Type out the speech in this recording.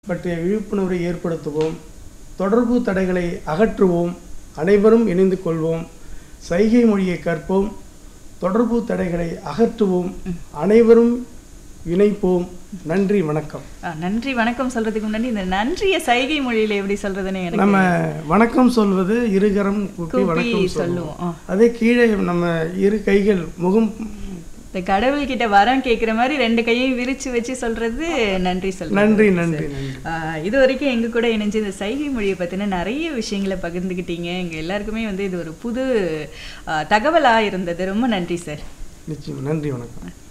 பற்றிய விழிப்புணர்வை ஏற்படுத்துவோம் தொடர்பு தடைகளை அகற்றுவோம் அனைவரும் இணைந்து கொள்வோம் சைகை மொழியை கற்போம் தொடர்பு தடைகளை அகற்றுவோம் அனைவரும் இணைப்போம் நன்றி வணக்கம் ஆ, நன்றி வணக்கம் சொல்றதுக்கு முன்னாடி இந்த நன்றிய சைகை மொழியில எப்படி சொல்றதுன்னு எனக்கு நம்ம வணக்கம் சொல்வது இருகரம் கூப்பி கூப்பி வணக்கம் சொல்லுவோம் சொல்லுவோம் ஆ. அதே கீழே நம்ம இரு கைகள் முகம் இந்த கடவுள் கிட்ட வரம் கேக்குற மாதிரி ரெண்டு கையையும் விரிச்சு வச்சு சொல்றது நன்றி சொல்றது நன்றி நன்றி நன்றி ஆ, இது வரைக்கும் எங்க கூட இணைஞ்சு இந்த சைகை மொழியை பத்தின நிறைய விஷயங்களை பகிர்ந்துக்கிட்டீங்க எங்க எல்லாருக்குமே வந்து இது ஒரு புது ஆ, தகவலா இருந்தது ரொம்ப நன்றி சார் நிச்சயம் நன்றி வணக்கம்